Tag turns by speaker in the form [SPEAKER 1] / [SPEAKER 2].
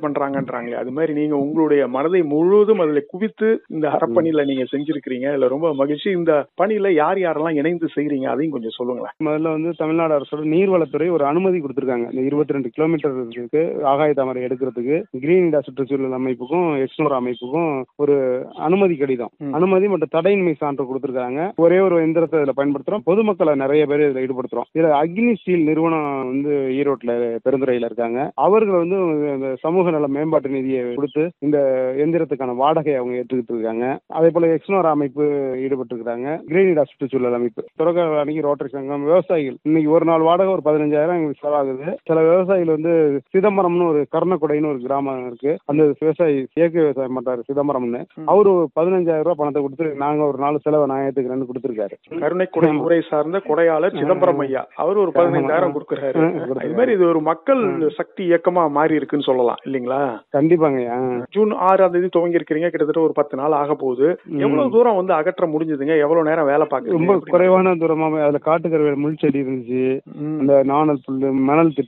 [SPEAKER 1] பண்றாங்கன்றாங்களே அது மாதிரி நீங்க உங்களுடைய மனதை முழுவதும் அதுல குவித்து இந்த அறப்பணியில நீங்க செஞ்சிருக்கிறீங்க இதுல ரொம்ப மகிழ்ச்சி இந்த பணியில யார் யாரெல்லாம் இணைந்து செய்றீங்க அதையும் கொஞ்சம் சொல்லுங்களேன்
[SPEAKER 2] முதல்ல வந்து தமிழ்நாடு அரசோட நீர்வளத்துறை ஒரு அனுமதி கொடுத்திருக்காங்க இந்த இருபத்தி ரெண்டு கிலோமீட்டர் இருக்கு ஆகாய தாமரை எடுக்கிறதுக்கு கிரீன் இந்தியா சுற்றுச்சூழல் அமைப்புக்கும் எக்ஸ்னோர் அமைப்புக்கும் ஒரு அனுமதி கடிதம்
[SPEAKER 1] ம்.
[SPEAKER 2] அனுமதி மற்றும் தடையின்மை சான்று கொடுத்திருக்காங்க ஒரே ஒரு எந்திரத்தை இதுல பயன்படுத்துறோம் பொதுமக்களை நிறைய பேர் இதுல ஈடுபடுத்துறோம் இதுல அக்னி ஸ்டீல் நிறுவனம் வந்து ஈரோட்ல பெருந்துறையில இருக்காங்க அவர்கள் வந்து இந்த சமூக நல மேம்பாட்டு நிதியை கொடுத்து இந்த எந்திரத்துக்கான வாடகையை அவங்க ஏற்றுக்கிட்டு இருக்காங்க அதே போல எக்ஸ்னோர் அமைப்பு ஈடுபட்டு இருக்காங்க கிரீன் இந்தியா சுற்றுச்சூழல் அமைப்பு தொடக்க அன்னைக்கு ரோட்டரி சங்கம் விவசாயிகள் இன்னைக்கு ஒரு நாள் வாடகை ஒரு பதினஞ்சாயிரம் எங்களுக்கு செலவாகுது சில விவசாயிகள் வந்து சிதம்பரம்னு ஒரு கர்ணக்குடைன்னு ஒரு கிராமம் இருக்கு அந்த விவசாயி இயற்கை விவசாயம் பண்றாரு சிதம்பரம்னு
[SPEAKER 1] ம்.
[SPEAKER 2] அவரு ஒரு பதினஞ்சாயிரம் ரூபாய் பணத்தை கொடுத்து நாங்க ஒரு நாலு செலவை நான் ஏத்துக்கிறேன்னு கொடுத்துருக்காரு
[SPEAKER 1] கருணை கொடை
[SPEAKER 2] ஆமா.
[SPEAKER 1] முறை சார்ந்த கொடையாளர் சிதம்பரம் ஐயா அவர் ஒரு பதினைந்தாயிரம்
[SPEAKER 2] ஆமா.
[SPEAKER 1] கொடுக்குறாரு
[SPEAKER 2] ம், கொடுக்குறாரு.
[SPEAKER 1] இது மாதிரி இது ஒரு மக்கள்
[SPEAKER 2] ம்.
[SPEAKER 1] சக்தி இயக்கமா மாறி இருக்குன்னு சொல்லலாம் இல்லீங்களா
[SPEAKER 2] கண்டிப்பாங்க
[SPEAKER 1] ஜூன் ஆறாம் தேதி துவங்கி இருக்கிறீங்க கிட்டத்தட்ட ஒரு பத்து நாள் ஆக போகுது எவ்வளவு தூரம் வந்து அகற்ற முடிஞ்சதுங்க எவ்வளவு நேரம் வேலை
[SPEAKER 2] ரொம்ப
[SPEAKER 1] பார்க்குறீங்க
[SPEAKER 2] குறைவான தூரமா அதுல காட்டுக்கருவேல முள் செடி இருந்துச்சு
[SPEAKER 1] ம்.
[SPEAKER 2] அந்த நாணல் புல்லு மணல் திட்டு